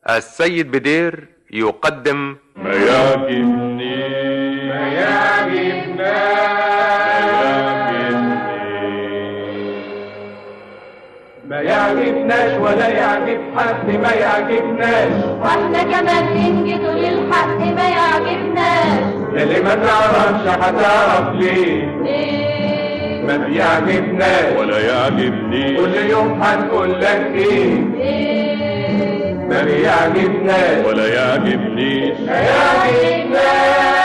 السيد بدير يقدم ما يعجبني ما يعجبنا ما يعجبناش ولا يعجب حد ما يعجبناش واحنا كمان ننجد للحق ما يعجبناش اللي ما تعرفش هتعرف ليه ليه ما بيعجبناش ولا يعجبني كل يوم هنقول لك ايه ليه ما بيعجبناش ولا يعجبنيش ما يعجبناش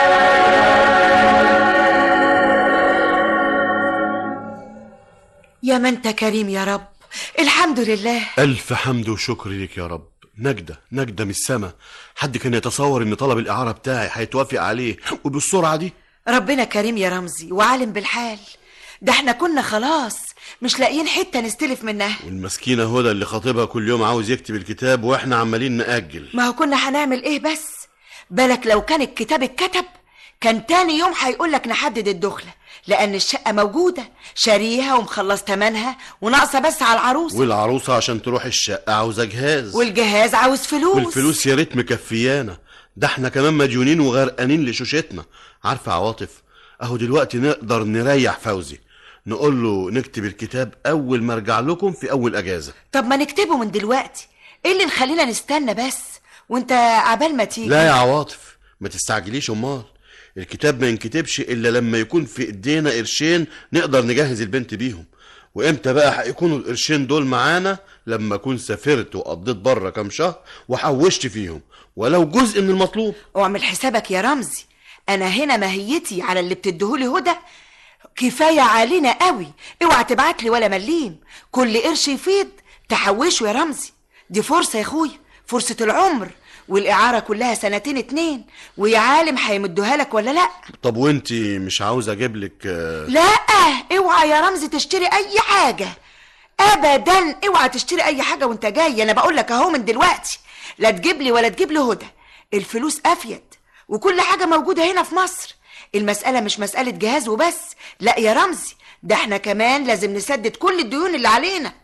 يا ما انت كريم يا رب الحمد لله ألف حمد وشكر ليك يا رب نجدة نجدة من السما حد كان يتصور ان طلب الإعارة بتاعي هيتوافق عليه وبالسرعة دي ربنا كريم يا رمزي وعالم بالحال ده احنا كنا خلاص مش لاقيين حتة نستلف منها والمسكينة هدى اللي خطيبها كل يوم عاوز يكتب الكتاب واحنا عمالين نأجل ما هو كنا هنعمل ايه بس بالك لو كان الكتاب اتكتب كان تاني يوم هيقولك نحدد الدخلة لأن الشقة موجودة شاريها ومخلص تمنها وناقصة بس على العروس والعروسة عشان تروح الشقة عاوزة جهاز والجهاز عاوز فلوس والفلوس يا ريت مكفيانا ده احنا كمان مديونين وغرقانين لشوشتنا عارفة عواطف اهو دلوقتي نقدر نريح فوزي نقول له نكتب الكتاب اول ما ارجع لكم في اول اجازة طب ما نكتبه من دلوقتي ايه اللي نخلينا نستنى بس وانت عبال ما تيجي لا يا عواطف ما تستعجليش امال الكتاب ما ينكتبش الا لما يكون في ايدينا قرشين نقدر نجهز البنت بيهم وامتى بقى هيكونوا القرشين دول معانا لما اكون سافرت وقضيت بره كام شهر وحوشت فيهم ولو جزء من المطلوب واعمل حسابك يا رمزي انا هنا ماهيتي على اللي بتديهولي هدى كفايه علينا قوي اوعى تبعت لي ولا مليم كل قرش يفيض تحوشه يا رمزي دي فرصه يا اخويا فرصه العمر والاعاره كلها سنتين اتنين ويا عالم هيمدوها لك ولا لا طب وانتي مش عاوز اجيب لك آه، لا اوعى يا رمزي تشتري اي حاجه ابدا اوعى تشتري اي حاجه وانت جاي انا بقول لك اهو من دلوقتي لا تجيب لي ولا تجيب لي هدى الفلوس افيد وكل حاجه موجوده هنا في مصر المساله مش مساله جهاز وبس لا يا رمزي ده احنا كمان لازم نسدد كل الديون اللي علينا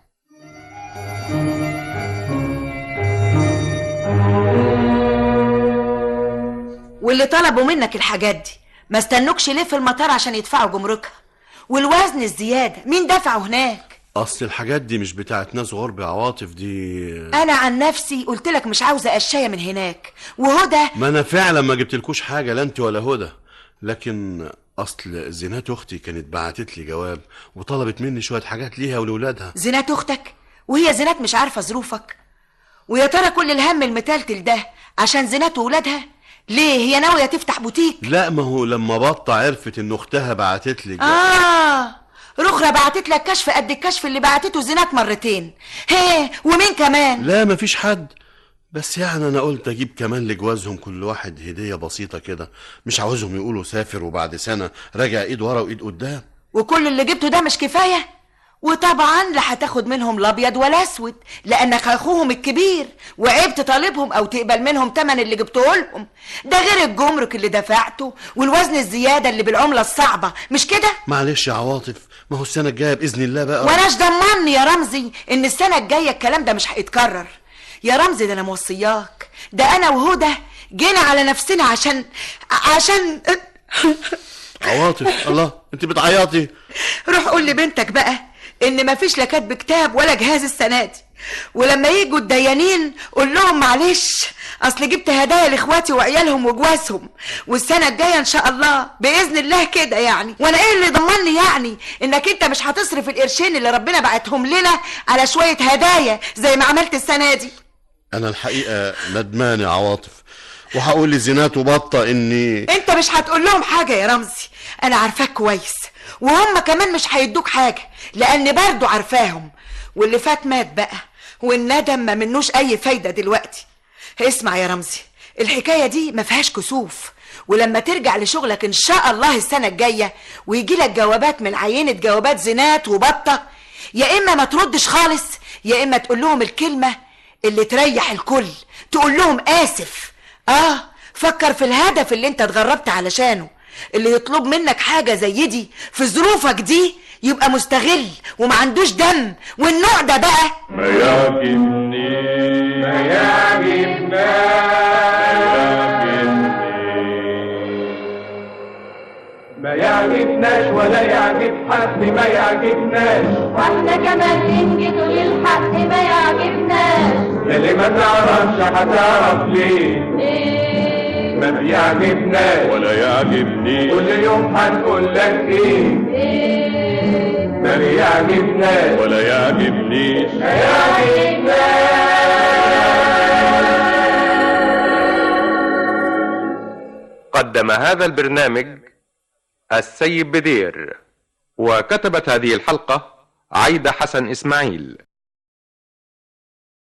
واللي طلبوا منك الحاجات دي ما استنوكش ليه في المطار عشان يدفعوا جمركها والوزن الزيادة مين دفعه هناك اصل الحاجات دي مش بتاعت ناس غرب عواطف دي انا عن نفسي قلت لك مش عاوزة قشاية من هناك وهدى ما انا فعلا ما جبتلكوش حاجه لا انت ولا هدى لكن اصل زينات اختي كانت بعتت لي جواب وطلبت مني شويه حاجات ليها ولولادها زينات اختك وهي زينات مش عارفة ظروفك ويا ترى كل الهم المتلتل ده عشان زينات وولادها ليه هي ناوية تفتح بوتيك لا ما هو لما بطة عرفت ان اختها بعتت لي جواب اه رخرة بعتت لك كشف قد الكشف اللي بعتته زينات مرتين هي ومين كمان لا مفيش حد بس يعني انا قلت اجيب كمان لجوازهم كل واحد هديه بسيطه كده مش عاوزهم يقولوا سافر وبعد سنه راجع ايد ورا وايد قدام وكل اللي جبته ده مش كفاية وطبعا لا هتاخد منهم الابيض ولا اسود لانك اخوهم الكبير وعيب تطالبهم او تقبل منهم تمن اللي جبته لهم ده غير الجمرك اللي دفعته والوزن الزياده اللي بالعمله الصعبه مش كده معلش يا عواطف ما هو السنه الجايه باذن الله بقى واناش ضمني يا رمزي ان السنه الجايه الكلام ده مش هيتكرر يا رمزي ده انا موصياك ده انا وهدى جينا على نفسنا عشان عشان عواطف الله انت بتعيطي روح قول لبنتك بقى ان مفيش لا كاتب كتاب ولا جهاز السنه دي ولما يجوا الديانين قول لهم معلش اصل جبت هدايا لاخواتي وعيالهم وجوازهم والسنه الجايه ان شاء الله باذن الله كده يعني وانا ايه اللي ضمني يعني انك انت مش هتصرف القرشين اللي ربنا بعتهم لنا على شويه هدايا زي ما عملت السنه دي انا الحقيقه ندمان يا عواطف وهقول لزينات وبطه اني انت مش هتقول لهم حاجه يا رمزي انا عارفاك كويس وهم كمان مش هيدوك حاجه لان برضو عارفاهم واللي فات مات بقى والندم ما منوش اي فايده دلوقتي اسمع يا رمزي الحكايه دي ما فيهاش كسوف ولما ترجع لشغلك ان شاء الله السنه الجايه ويجي لك جوابات من عينه جوابات زينات وبطه يا اما ما تردش خالص يا اما تقول لهم الكلمه اللي تريح الكل تقول لهم اسف اه فكر في الهدف اللي انت اتغربت علشانه اللي يطلب منك حاجة زي دي في ظروفك دي يبقى مستغل وما عندوش دم والنوع ده بقى ما يعجبني ما يعجبناش يوم حد ما يعجبناش واحنا كمان ننجد للحق ما يعجبناش يلي ما تعرفش هتعرف ليه ليه ما بيعجبناش ولا يعجبني كل يوم هنقول لك ايه ليه ما بيعجبناش ولا يعجبنيش قدم هذا البرنامج السيد بدير وكتبت هذه الحلقة عايدة حسن إسماعيل